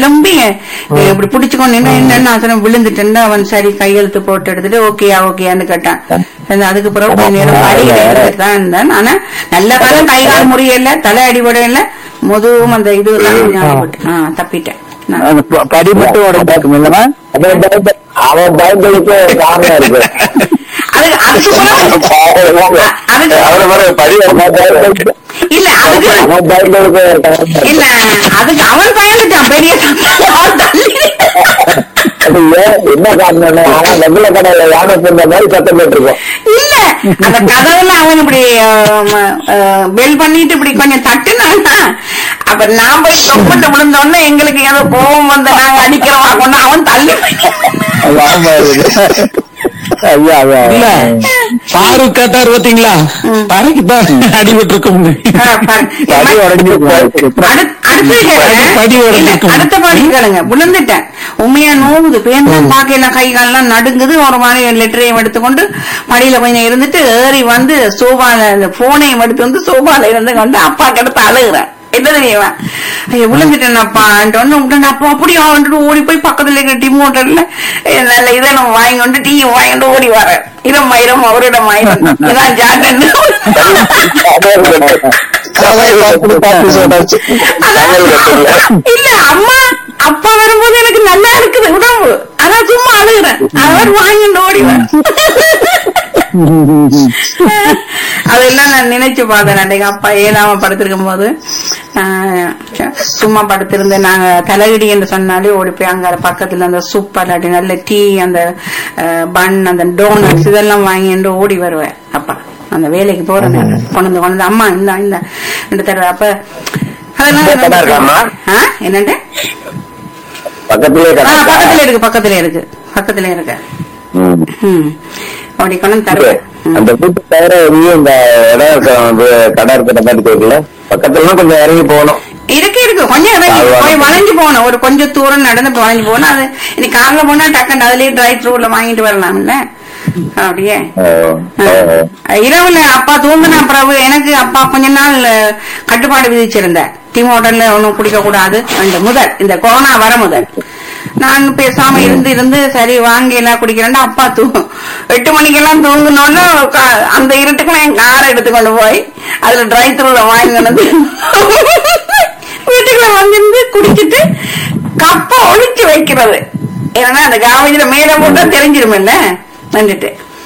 எழும்பி அஹ், இப்படி பிடிச்சுக்கொண்டு நின்னா என்னன்னு நான் சொன்னேன் விழுந்துட்டேன் அவன் சரி கையெழுத்து போட்டு எடுத்துட்டு ஓகேயா ஓகேயான்னு கேட்டான் அது அதுக்கு பிறகு கொஞ்ச நேரம் படியில இருந்துட்டு தான் இருந்தேன் ஆனா நல்ல காலம் கை கால் முறியல தலை அடிபட இல்ல முதுகும் அந்த இது கொஞ்சம் அடிபட்டு ஆ, தப்பிட்டேன் நான். அந்த ப- படிபட்டு உடஞ்சாக்கும் இல்லமா அவன் பயப்ப- அவன் பயப்படுறதுக்கு காரணம் இருக்கு அதுக்கு அதுக்கு பிறகு அதுக்கு அவனை பாரு, படி அவன் பயப்படுறது- இல்ல அதுக்கு அவன் பயப்படுறதுக்கு காரணம் இருக்கு. இல்ல அதுக்கு அவன் பயந்துட்டான் பெரிய சத்தம். அவன் தள்ளி அது ஏன் என்ன காரணம் ஆனா வெள்ளை கடையில யானை போன்ற மாதிரி சத்தம் போட்டிருக்கோம் இல்ல அந்த கதவுல அவன் இப்படி பெல் பண்ணிட்டு இப்படி கொஞ்சம் தட்டுனானா அப்ப நான் போய் தொப்பிட்டு விழுந்தோடனே எங்களுக்கு ஏதோ கோபம் வந்து நாங்க அடிக்கிறோமா கொண்டு அவன் தள்ளி ஐயா இல்ல ஐயா பாருக் கேட்டாரு பாத்தீங்களா தரைக்கு தான் அடிபட்டு இருக்கும் ஆ, பாரு. படி உடஞ்சு அடுத்- அடுத்து கேளுங்க. படி இல்ல, உடைஞ்சிருக்கும். அடுத்த பாடி கேளுங்க விழுந்துட்டேன் உண்மையா நோவுது பேருந்து பாக்கையில கை கால்லாம் நடுங்குது ஒரு மாதிரி லெட்டரையும் எடுத்துக்கொண்டு படியில கொஞ்சம் இருந்துட்டு ஏறி வந்து சோபால இந்த போனையும் எடுத்து வந்து சோபால இருந்து கொண்டு அப்பா கிடத்து அழுகுறேன் என்ன தெரியுமா ஐயோ விழுந்துட்டேன் அப்பா உடனே அப்பா அப்படியே வந்துட்டு ஓடி போய் பக்கத்துல இருக்கிற டீ மோட்டர்ல நல்ல இதை நம்ம வாங்கி கொண்டு டீ வாங்கி கொண்டு ஓடி வரேன் இடம் மயிரம் அவரிடம் மயிரம் இதான் ஜாட்டன் இல்ல அம்மா அப்பா வரும்போது எனக்கு நல்லா இருக்குது உடம்பு அதான் சும்மா அழுகுறேன் அவர் வாங்கிட்டு ஓடிவேன் அதெல்லாம் நான் நினைச்சு பார்த்தேன் அன்றைக்கு அப்பா ஏழாம படுத்திருக்கும் போது ஆஹ், சும்மா படுத்திருந்தேன் நாங்க தலைவிடி என்று சொன்னாலே ஓடி போய் அங்க பக்கத்துல அந்த சூப்பர் இல்லாட்டி நல்ல டீ அந்த பன் அந்த டோனட்ஸ் இதெல்லாம் வாங்கிட்டு ஓடி வருவேன் அப்பா அந்த வேலைக்கு போற நேரம் கொண்டு வந்து கொண்டு வந்து அம்மா இந்த இந்த ரெண்டு தடவை அப்ப இந்த கடை இருக்காம்மா? அதெல்லாம் ஆ, என்னண்டு பக்கத்திலே ஆ, கடை பக்கத்துல இருக்கு பக்கத்துல இருக்கு பக்கத்துல இருக்கு ம். ம் அப்படி கொண்டு வந்து தருவேன் ம். அந்த வீட்டு தவிர எங்கேயும் இந்த இடம் இருக்க வந்து கடை இருக்கிற மாதிரி தெரியல பக்கத்துல கொஞ்சம் இறங்கி போகணும் இருக்கு இருக்கு கொஞ்சம் இறங்கி அது போய் வேணும். வளைஞ்சு போகணும் ஒரு கொஞ்சம் தூரம் நடந்து போய் வளைஞ்சு போகணும் அது இன்னைக்கு கார்ல போனா டக்குன்னு அதுலயே டிரை த்ரூல வாங்கிட்டு வரலாம்ல அப்படியே ஓ, ஓ, ஓ. இரவுல அப்பா தூங்கின பிறகு எனக்கு அப்பா கொஞ்ச நாள் அஹ், கட்டுப்பாடு விதிச்சிருந்த டீ ஹோட்டல்ல ஒண்ணும் குடிக்க கூடாது இந்த முதல் இந்த கொரோனா வர முதல் நான் பேசாம இருந்து இருந்து சரி வாங்கி எல்லாம் குடிக்கிறேன் அப்பா தூ எட்டு மணிக்கெல்லாம் தூங்கினோன்னு கா- அந்த இருட்டுக்கு என் காரை எடுத்துக்கொண்டு போய் அதுல டிரை த்ரூல வாங்கினது வீட்டுக்குள்ள வந்திருந்து குடிச்சிட்டு கப்ப ஒழிச்சு வைக்கிறது ஏன்னா அந்த காவேஜில மேல போட்டா தெரிஞ்சிருமில்ல வந்துட்டு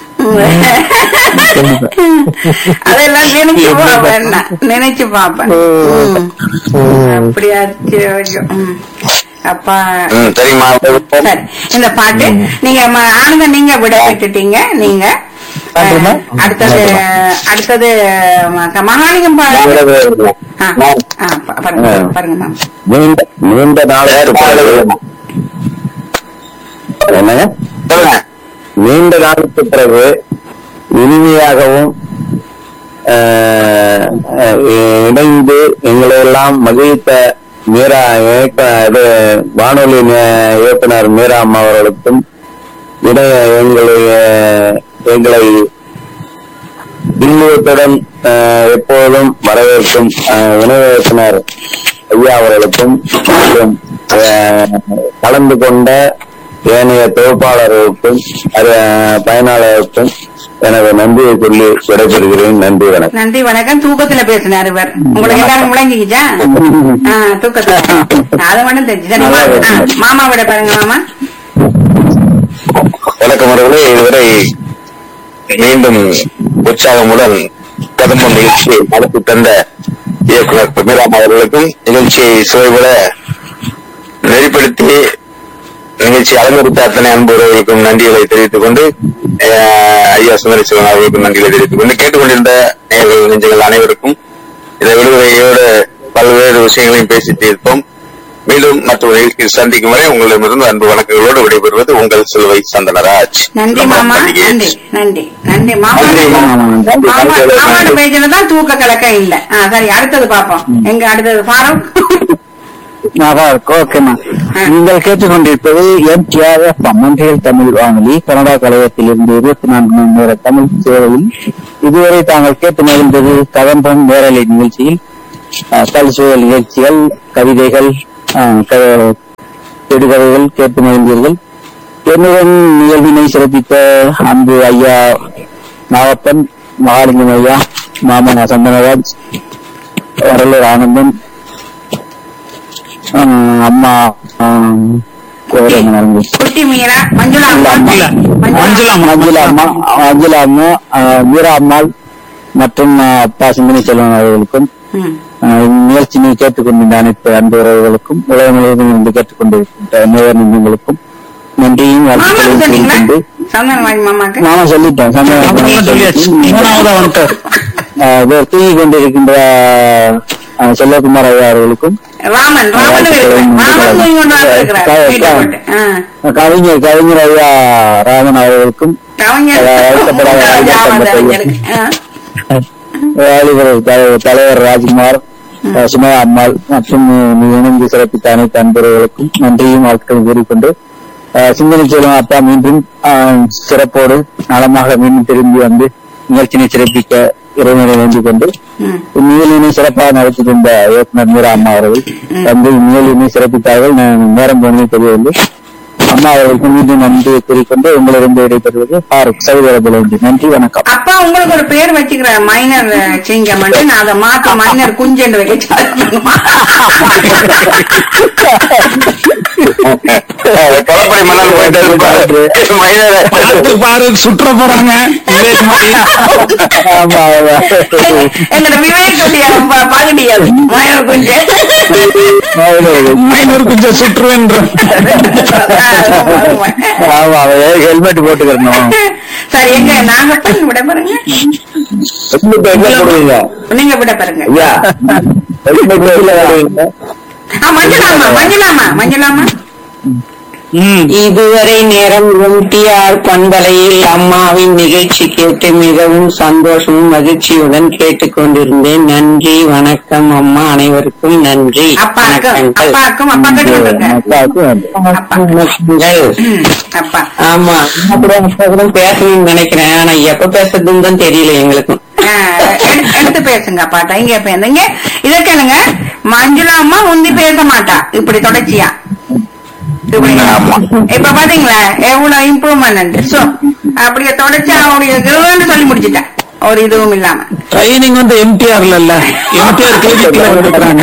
அதெல்லாம் நினைச்சு பாப்பேன் நான். நினைச்சு பாப்பேன் ம். அப்படியாச்சு ஐயோ. ம். அப்பா ம், சரிம்மா சரி இந்த பாட்டு நீங்க ம- ஆனந்தம் நீங்க விட விட்டுட்டீங்க நீங்க பாட்டுமா? அடுத்தது அடுத்தது ம- மகாலிங்கம் பாடு ஆ, ஆ, பா- பாருங்க பாருங்க மேம் நீண்ட நீண்ட நாளுக்கு என்னங்க நீண்ட நாளுக்கு பிறகு இனிமையாகவும் ஆஹ், ஆஹ், இணைந்து எங்களை எல்லாம் மகிழ்த்த மீரா இயக்க- இது வானொலி நி- இயக்குனர் மீரா அம்மா அவர்களுக்கும் இணைய எங்களை எங்களை இன்னுவத்துடன் எப்போதும் வரவேற்கும் ஆஹ், இணை இயக்குனர் ஐயா அவர்களுக்கும் மற்றும் ஆஹ், கலந்து கொண்ட ஏனைய தொகுப்பாளர்களுக்கும் அது- பயனாளர்களுக்கும் எனது நன்றியை சொல்லி விடைபெறுகிறேன் நன்றி வணக்கம் நன்றி வணக்கம் தூக்கத்துல பேசினாரு இவர் உங்களுக்கு எல்லாரும் விளங்கிக்கிச்சா ஆ, தூக்கத்துல அது மட்டும் தெரிஞ்சு சரி மா- ஆ, மாமா விட பாருங்க மாமா வணக்கம் அவர்களே இதுவரை மீண்டும் உற்சாகமுடன் கதம்பம் நிகழ்ச்சியை நடத்தி தந்த இயக்குனர் பிரமிராம் அவர்களுக்கும் நிகழ்ச்சியை சுவைபட நெறிப்படுத்தி நிகழ்ச்சி அலங்கரித்த அத்தனை அன்புறவர்களுக்கும் நன்றிகளை தெரிவித்துக் கொண்டு அஹ், ஐயா சுந்தரேஸ்வரன் அவர்களுக்கும் நன்றிகளை தெரிவித்துக் கொண்டு கேட்டுக்கொண்டிருந்த நேயர்கள் நெஞ்சங்கள் அனைவருக்கும் இந்த விடுதலையோடு பல்வேறு விஷயங்களையும் பேசி தீர்ப்போம் மீண்டும் மற்றொரு நிகழ்ச்சியில் சந்திக்கும் வரை உங்களிடமிருந்து அன்பு வணக்கங்களோடு விடைபெறுவது உங்கள் சிலுவை சந்தனராஜ் நன்றி மாமா நன்றி நன்றி நன்றி மாமா நன்றி, மாமா. நன்றி, மாமா நன்றி. மாமாட பேஜ்ல தான் தூக்க கலக்க இல்ல ஆ, சரி அடுத்தது பாப்போம் எங்க அடுத்தது பாரம் ஓகேமா நீங்கள் கேட்டுக்கொண்டிருப்பது எம்டிஆர்எஃப் மொன்றியல் தமிழ் வானொலி கனடா கழகத்திலிருந்து இருபத்தி நான்கு மணி நேர தமிழ் சேவையில் இதுவரை தாங்கள் கேட்டு மகிழ்ந்தது கதம்பம் நேரலை நிகழ்ச்சியில் அஹ், பல்சுவல் நிகழ்ச்சிகள் கவிதைகள் அஹ், க- சிறுகதைகள் கேட்டு மகிழ்ந்தீர்கள் என்னுடன் நிகழ்வினை சிறப்பித்த அன்பு ஐயா நாகப்பன் மகாலிங்கம் ஐயா மாமன் சந்தனராஜ் வரலூர் ஆனந்தன் ஆஹ் அம்மா ஆஹ் பேர் என்ன மறந்துச்சு? குட்டி மீரா மஞ்சுளா அம்மா இல்ல, மஞ்சுளா அம்மா. மஞ்சுளா அம்மா மஞ்சுளா அம்மா ஆஹ் மீரா அம்மாள் மற்றும் ஆஹ் அப்பா சிந்தனை செல்வன் அவர்களுக்கும் ம். ஆஹ் இந்நிகழ்ச்சியை கேட்டுக்கொண்டிருந்த அனைத்து அன்பு உறவுகளுக்கும் உலக முழுவதும் இருந்து கேட்டுக்கொண்டிருக்கின்ற நேயர் நெஞ்சங்களுக்கும் நன்றியும் மாமாக்கு வாழ்த்துக்களையும் சொன்னீங்களா தெரிவித்துக்கொண்டு சந்தனராஜ் மாமாக்கு நாம சொல்லிட்டோம் அப்புறம் சொல்லியாச்சு மூணாவதா வந்துட்டார் தூங்கி கொண்டிருக்கின்ற ஆஹ் செல்வகுமார் ஐயா அவர்களுக்கும் ராமன் ராமன் இருக்கிறேன் ராமன் தூங்கி கொண்டு இருக்கிறார் வீட்டை போட்டு ஆ. கவிஞர் கவிஞர் ஐயா ராமன் அவர்களுக்கும் கவிஞர் வருத்தப்படாத ராமன் வருத்தப்பட்ட கவிஞருக்கு. ஆ. வாலிபர் த- தலைவர் ராஜ்குமார் அஹ் சுமையா அம்மாள் மற்றும் நீ இணைந்து சிறப்பித்த அனைத்து அன்பர்களுக்கும் நன்றியும் வாழ்த்துக்கள் கூறிக்கொண்டு அஹ் சிந்தனை செல்வம் அப்பா மீண்டும் அஹ், சிறப்போடு நலமாக மீண்டும் திரும்பி வந்து நிகழ்ச்சியை சிறப்பிக்க இறைவனை வேண்டிக் கொண்டு ம். இந்நிகழ்வினை சிறப்பாக நடத்தி தந்த இயக்குனர் மீரா அம்மா அவர்கள் வந்து இந்நிகழ்வினை சிறப்பித்தார்கள் நான் நேரம் போனே தெரியவில்லை அம்மா அவர்களுக்கு மீண்டும் நன்றியை கூறிக்கொண்டு உங்களிடம் விடைபெறுவது ஃபாரூக் சகோதர நன்றி வணக்கம் அப்பா உங்களுக்கு ஒரு பேர் வச்சுக்கிற மைனர் சிங்கம் நான் அதை மாத்தி மைனர் குஞ்சென்று வைக்க கடற்படை மணல் போயிட்டு இருப்பாரு மனிதரை பார்த்து பாரு சுற்ற போறாங்க விவேக் மாதிரி. ஆமா ஆமா எங்களோட விவேக் குட்டியா பகுதியாது மைனர் குஞ்சு மைனூர் கொஞ்சம் சுற்றுவேன்ற ஆமா அவன் ஹெல்மெட் போட்டுக்கிறணும் சரி எங்க நாகப்பன் விட பாருங்க என்ன போடுவீங்க நீங்க விட பாருங்க ஐயா ஹெல்மெட் போடுவீங்க ஆ, மஞ்சளாமா மஞ்சளாமா மஞ்சளாமா ம் இதுவரை நேரம் எம்டிஆர் பண்பலையில் அம்மாவின் நிகழ்ச்சி கேட்டு மிகவும் சந்தோஷமும் மகிழ்ச்சியுடன் கேட்டுக்கொண்டிருந்தேன் நன்றி வணக்கம் அம்மா அனைவருக்கும் நன்றி அப்பாக்கும் வணக்கங்கள். அப்பாக்கும் அப்பா கட்டி விட்டுருங்க அப்பாவுக்கு வந்து அப்பா வணக்கங்கள். ம், அப்பா ஆமா நான் கூட அப்பா கூட பேசணும்னு நினைக்கிறேன் ஆனா எப்ப பேசுறதுன்னு தான் தெரியல எங்களுக்கும் ஆ, எடு- எடுத்து பேசுங்க அப்பாட்டா இங்க பேசுங்க இத கேளுங்க மஞ்சுளா அம்மா முந்தி பேச மாட்டா இப்படி தொடர்ச்சியா இப்படி இப்ப பாத்தீங்களா எவ்வளவு இம்ப்ரூவ்மெண்ட் சோ அப்படியே தொடர்ச்சி அவருடைய கிருவன்னு சொல்லி முடிச்சுட்டா ஒரு இதுவும் இல்லாம ட்ரைனிங் வந்து எம்டிஆர்ல இல்ல எம்டிஆர் கிளினிக்ல எடுக்கிறாங்க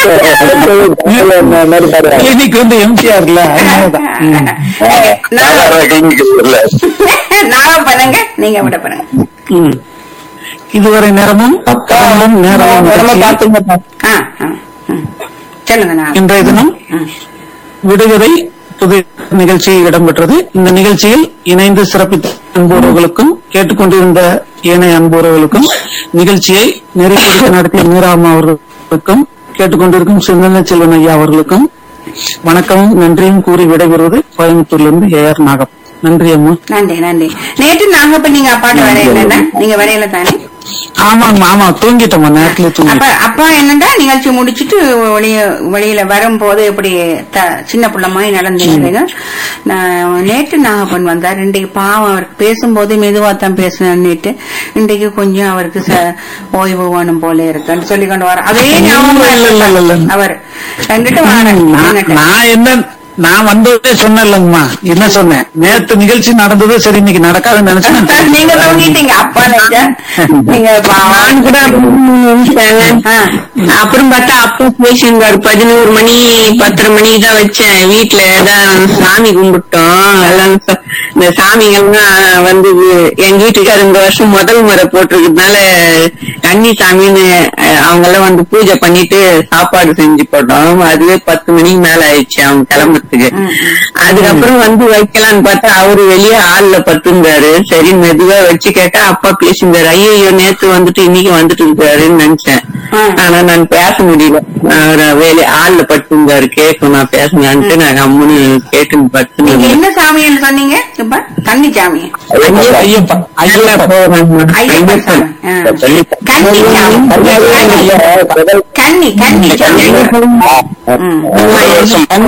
கிளினிக் வந்து எம்டிஆர்ல அதனாலதான் ம். சாதாரண கிளினிக் இல்ல நான் பண்ணுங்க நீங்க விட பண்ணுங்க ம். இதுவரை நேரமும் கடலும் நேரமும் நிகழ்ச்சியில் ஆ, ஆ, ம். சொல்லுங்க நான் இன்றைய தினம் ம். விடுகதை புது நிகழ்ச்சி இடம்பெற்றது இந்த நிகழ்ச்சியில் இணைந்து சிறப்பித்த அன்புறவுகளுக்கும் கேட்டுக்கொண்டிருந்த ஏனைய அன்புறவுகளுக்கும் நிகழ்ச்சியை நெறிப்படுத்தி நடத்திய மீராமா அவர்களுக்கும் கேட்டுக்கொண்டிருக்கும் சிந்தனை செல்வன் ஐயா அவர்களுக்கும் வணக்கமும் நன்றியும் கூறி விடைபெறுவது கோயம்புத்தூர்லிருந்து ஏ ஆர் நாகம் நன்றி அம்மா நன்றி நன்றி நேற்று நாங்க இப்ப நீங்க அப்பாட்ட வரையில நீங்க வரையில தானே ஆமாங்க ஆமா தூங்கிட்டோம்மா நேரத்துல அப்ப தூங்கிட்டோம் அப்பா என்னடா நிகழ்ச்சி முடிச்சிட்டு வெளிய வெளியில வரும்போது இப்படி த- சின்ன பிள்ளை மாதிரி நடந்தீங்க நான் நேற்று நாகப்பன் வந்தார் இன்றைக்கு பாவம் அவருக்கு பேசும்போது மெதுவா தான் பேசினேன்னுட்டு இன்றைக்கு கொஞ்சம் அவருக்கு ச- ஓய்வு வேணும் போல இருக்குன்னு சொல்லி கொண்டு வர அதே ஞாபகமா இல்ல, இல்ல, இல்ல, இல்ல. இருக்கு அவர் ரெண்டுட்டு வாரேன் நான் நான் என்ன நான் வந்ததே சொன்னேன்லங்கம்மா என்ன சொன்னேன் நேத்து நிகழ்ச்சி நடந்தது சரி இன்னைக்கு நடக்காதுன்னு நினைச்சேன் நீங்க தூங்கிட்டீங்க அப்பா நினைச்சா நீங்க பாவம். நான் கூட ஆ. அப்புறம் பார்த்தா அப்பா பேசியிருந்தாரு பதினோரு மணி பத்தரை மணிக்கு தான் வச்சேன் வீட்டுல தான் சாமி கும்பிட்டோம் எல்லாம் ச- இந்த சாமிகள்லாம் வந்து எங்க வீட்டுக்காரர் இந்த வருஷம் முதல் முறை போட்டிருக்கிறதுனால கன்னி சாமின்னு அஹ், அவங்க எல்லாம் வந்து பூஜை பண்ணிட்டு சாப்பாடு செஞ்சு போட்டோம் அதுவே பத்து மணிக்கு மேல ஆயிடுச்சு அவங்க கிளம்புறதுக்கு அதுக்கப்புறம் வந்து வைக்கலாம்னு பார்த்தா அவரு வெளியே ஆள்ல படுத்திருந்தாரு சரி மெதுவா வச்சு கேட்டா அப்பா பேசியிருந்தாரு ஐயோ நேத்து வந்துட்டு இன்னைக்கு வந்துட்டு இருக்காருன்னு நினைச்சேன் ம். ஆனா நான் பேச முடியல அவர் வேலை ஆள்ல படுத்திருந்தாரு கேட்கும் நான் பேசலான்ட்டு நான் அம்முன்னு கேட்டு நீங்க படுத்துனேன் என்ன சாமின்னு சொன்னீங்க இப்ப கன்னி சாமி ஐயப்பா ஐயப்பா ஐயப்பன் சாமி ஆ. கன்னி சாமி கன்னி கன்னி சாமி ம்.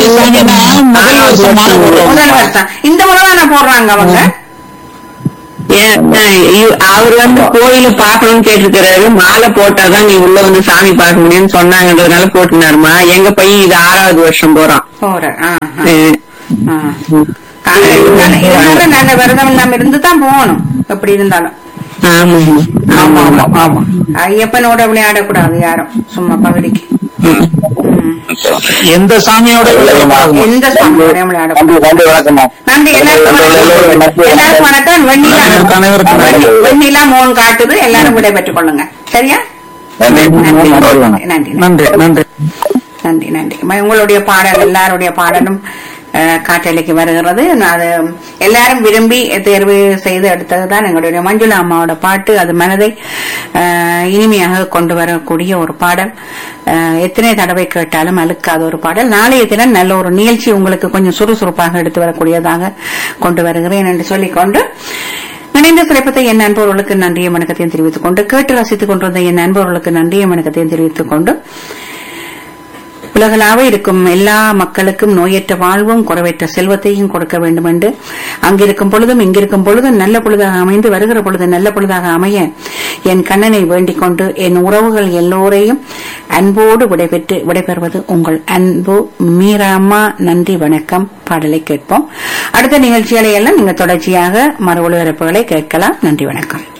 முதல் வருஷம் மாலை போடுறோம். முதல் வருஷம் இந்த முறை தானே போடுறாங்க அவங்க ஏன், இ- அவர் வந்து கோயில பாக்கணும்னு கேட்டிருக்கிறாரு மாலை போட்டாதான் நீ உள்ள வந்து சாமி பார்க்க முடியும்னு சொன்னாங்கன்றதுனால போட்டுனாருமா எங்க பையன் இது ஆறாவது வருஷம் போறான் போற ஆ, ஆ. அஹ் ஆ. காலை- காலை- இதனால நல்ல விரதம் இல்லாம இருந்து தான் போகணும் எப்படி இருந்தாலும் ஆமாமா ஆமா ஆமா ஆமா ஐயப்பனோட விளையாடக்கூடாது யாரும் சும்மா பகுதிக்கு ம். எந்த சாமியோட விளையாடக்கூடாது. எந்த சாமியோடையும் விளையாடக்கூடாது நன்றி நன்றி வணக்கம்மா நன்றி எல்லாருக்கும் வணக்கம் எல்லாருக்கும் வணக்கம் வெண்ணிலா அனைவருக்கும் வெண்ணி- வெண்ணிலா மோன் காட்டுது எல்லாரும் விடைபெற்றுக் கொள்ளுங்க சரியா நன்றி நன்றி நன்றி வணக்கம் நன்றி நன்றி நன்றி நன்றி நன்றி ம- உங்களுடைய பாடல் எல்லாருடைய பாடலும் அஹ், காற்றலைக்கு வருகிறது நான் அது எல்லாரும் விரும்பி தேர்வு செய்து எடுத்ததுதான் எங்களுடைய மஞ்சுளா அம்மாவோட பாட்டு அது மனதை அஹ், இனிமையாக கொண்டு வரக்கூடிய ஒரு பாடல் அஹ், எத்தனை தடவை கேட்டாலும் அழுக்காத ஒரு பாடல் நாளைய தினம் நல்ல ஒரு நிகழ்ச்சி உங்களுக்கு கொஞ்சம் சுறுசுறுப்பாக எடுத்து வரக்கூடியதாக கொண்டு வருகிறேன் என்று சொல்லிக்கொண்டு இணைந்த சிறப்பத்தை என் நண்பர்களுக்கு நன்றியும் வணக்கத்தையும் தெரிவித்துக் கொண்டு கேட்டு ரசித்துக் கொண்டிருந்த என் நண்பர்களுக்கு நன்றியும் வணக்கத்தையும் தெரிவித்துக் கொண்டு உலகளாக இருக்கும் எல்லா மக்களுக்கும் நோயற்ற வாழ்வும் குறைவற்ற செல்வத்தையும் கொடுக்க வேண்டும் என்று அங்கிருக்கும் பொழுதும் இங்கிருக்கும் பொழுதும் நல்ல பொழுதாக அமைந்து வருகிற பொழுது நல்ல பொழுதாக அமைய என் கண்ணனை வேண்டிக் கொண்டு என் உறவுகள் எல்லோரையும் அன்போடு விடைபெற்று விடைபெறுவது உங்கள் அன்பு மீராமா நன்றி வணக்கம் பாடலை கேட்போம் அடுத்த நிகழ்ச்சிகளை எல்லாம் நீங்கள் தொடர்ச்சியாக மறு ஒளிபரப்புகளை கேட்கலாம் நன்றி வணக்கம்